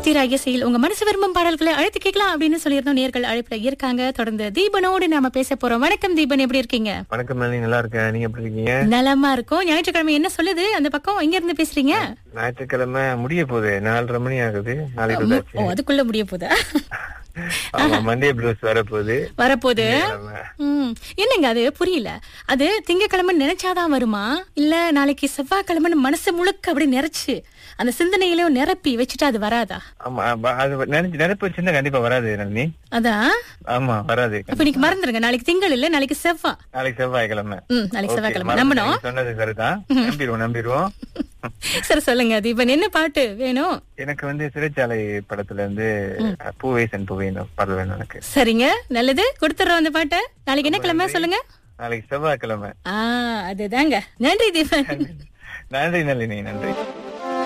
தீராகிய செயல் உங்க மனசு விரும்பும் பாடல்களை அழைத்து கேட்கலாம் அப்படின்னு சொல்லியிருந்தோம் நேர்கள் அழைப்புல இருக்காங்க தொடர்ந்து தீபனோடு நாம பேச போறோம் வணக்கம் தீபன் எப்படி இருக்கீங்க வணக்கம் மேலி நல்லா இருக்கேன் நீங்க எப்படி இருக்கீங்க நலமா இருக்கும் ஞாயிற்றுக்கிழமை என்ன சொல்லுது அந்த பக்கம் எங்க இருந்து பேசுறீங்க ஞாயிற்றுக்கிழமை முடிய போகுது நாலரை மணி ஆகுது நாளைக்கு ஓ வந்தாச்சு அதுக்குள்ள முடிய போதா ஆமா மண்டே ப்ளூஸ் வரப்போகுது வரப்போகுது திங்கட்கிழமை. ம் என்னங்க அது புரியல அது திங்கக்கிழமை நினைச்சாதான் வருமா இல்ல நாளைக்கு செவ்வாய்க்கிழமைன்னு மனசு முழுக்க அப்படி நிறைச்சு அந்த சிந்தனையிலும் நிரப்பி வச்சுட்டு அது வராதா ஆமா ப- அது நினைச்சு நினைப்பு வச்சிருந்தா கண்டிப்பா வராது நளினி அதான் ஆமா வராது அப்ப இன்னைக்கு மறந்துருங்க நாளைக்கு திங்கள் இல்ல நாளைக்கு செவ்வா நாளைக்கு செவ்வாய்க்கிழமை ம் நாளைக்கு Okay, செவ்வாய்க்கிழமை மறந்துட்டேன். நம்பணும் நீங்க சொன்னது சரிதான் நம்பிடுவோம் நம்பிடுவோம் சரி சொல்லுங்க தீபன் என்ன பாட்டு வேணும் எனக்கு வந்து சிறைச்சாலை படத்துல இருந்து பூவே சென் பூவே பாடல் வேணும் எனக்கு சரிங்க நல்லது கொடுத்துறோம் அந்த பாட்டை நாளைக்கு என்ன கிழமை சொல்லுங்க நாளைக்கு செவ்வாய்க்கிழமை ஆ அதுதாங்க நன்றி தீபன் நன்றி நளினி நன்றி